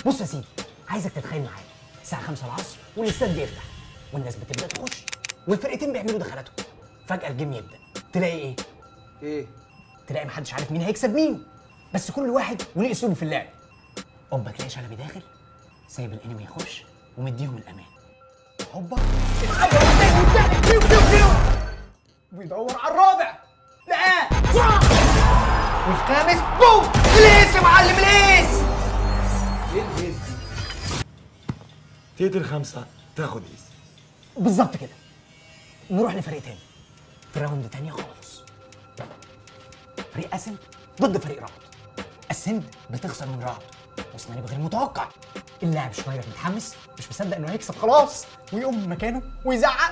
بص يا سيدي عايزك تتخيل معايا الساعه 5 العصر والاستاد بيفتح والناس بتبدا تخش والفرقتين بيعملوا دخلاتهم فجاه الجيم يبدا تلاقي ايه ايه تلاقي محدش عارف مين هيكسب مين بس كل واحد وليه اسلوبه في اللعب هوبا تلاقي شلبي داخل سايب الانمي يخش ومديهم الامان هوبا الاول والتاني والتالت فيو فيو فيو ويدور على الرابع لقاه والخامس بوم ليس يا معلم ليس ايه الهيز دي تقتل خمسة تاخد ايس بالظبط كده نروح لفريق تاني في راوند تانية خالص فريق اسند ضد فريق رعد السند بتخسر من رعد وسيناريو غير متوقع اللاعب شنايدر متحمس مش مصدق انه هيكسب خلاص ويقوم من مكانه ويزعق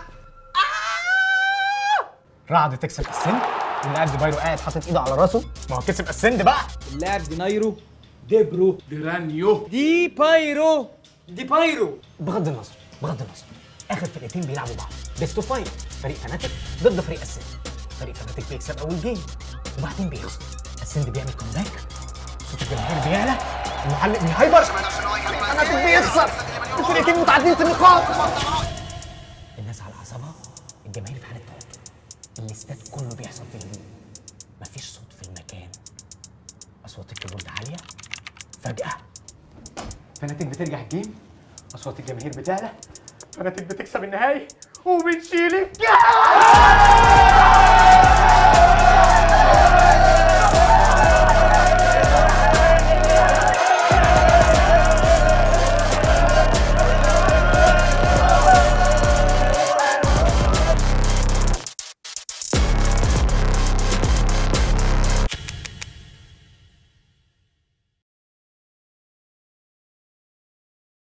آه! رعد تكسب السند واللاعب ديبايرو قاعد حاطط ايده على راسه ما هو كسب السند بقى اللاعب دينايرو ديبرو ديرانيو دي بايرو دي بايرو بغض النظر بغض النظر اخر فرقتين بيلعبوا بعض بيست اوف فايف فريق فناتيك ضد فريق السند فريق فناتيك بيكسب اول جيم وبعدين بيخسر السند بيعمل كومباك صوت الجماهير بيعلى المعلق بيهايبر فناتيك بيخسر الفرقتين متعادلين في النقاط الناس على اعصابها الجماهير في حاله توتر الاستاد كله بيحصل فيه هدوء مفيش صوت في المكان اصوات الكيبورد عاليه فجاه فناتيك بترجع الجيم اصوات الجماهير بتعلى فناتيك بتكسب النهائي وبنشيل الكاس